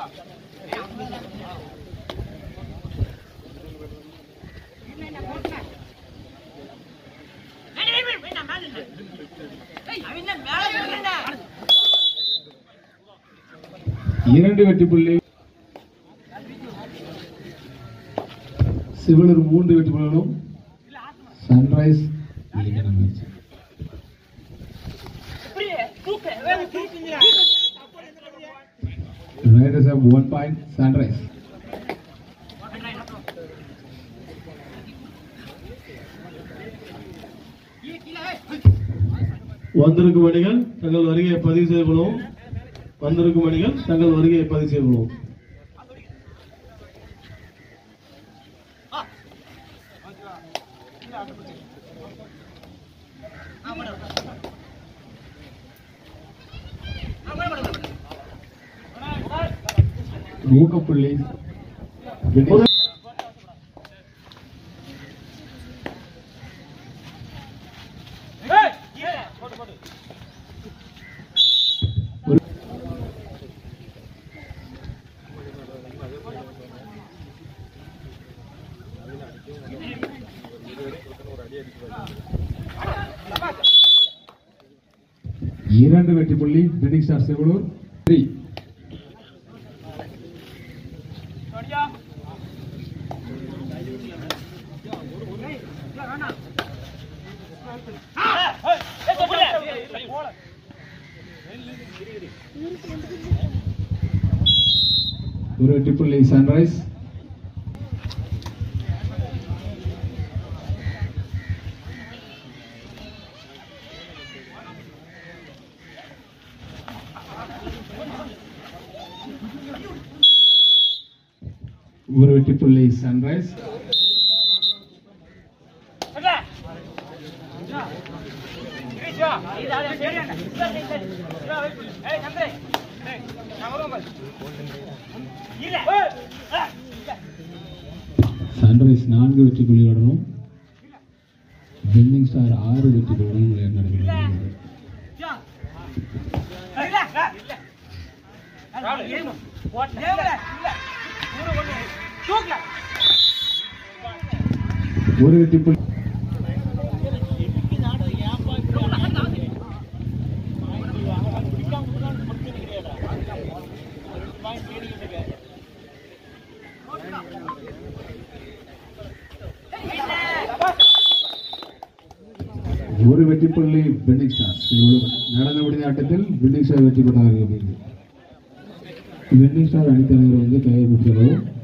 இரண்டு வெற்றி புள்ளி சிவலூர் மூன்று வெற்றி புள்ளிகளும் சன்ரைஸ் இளைஞர் முயற்சி Riders have one point, Sunrise. வந்திருக்கும் அணிகள் தங்கள் வருகையை பதிவு செய்து கொள்ளவும் வந்திருக்கும் அணிகள் தங்கள் வருகையை பதிவு செய்து கொள்ளவும் ஊக்கப்புள்ளி வினய் இரண்டு வெற்றி புள்ளி பினிக் ஸ்டார் சிவலூர் த்ரீ ஒரு வெற்றி புள்ளி சன்ரைஸ் ஒரு வெற்றி புள்ளி சன்ரைஸ் சன்ரைஸ் நான்கு வெற்றி புள்ளிகளுடனும் பில்டிங் ஸ்டார் ஆறு வெற்றி புள்ளிகளுடன் விளையாட்டு நடைபெறுகிறது ஒரு வெற்றி புள்ளி ஒரு வெற்றி புள்ளி பில்டிங் ஸ்டார் இவ்வளவு நடந்த முடிந்த ஆட்டத்தில் பில்டிங் ஸ்டார் வெற்றி பெற்றார்கள் பில்டிங் ஸ்டார் அணித்தலைவர் வந்து கையை கொடுத்துள்ளோம்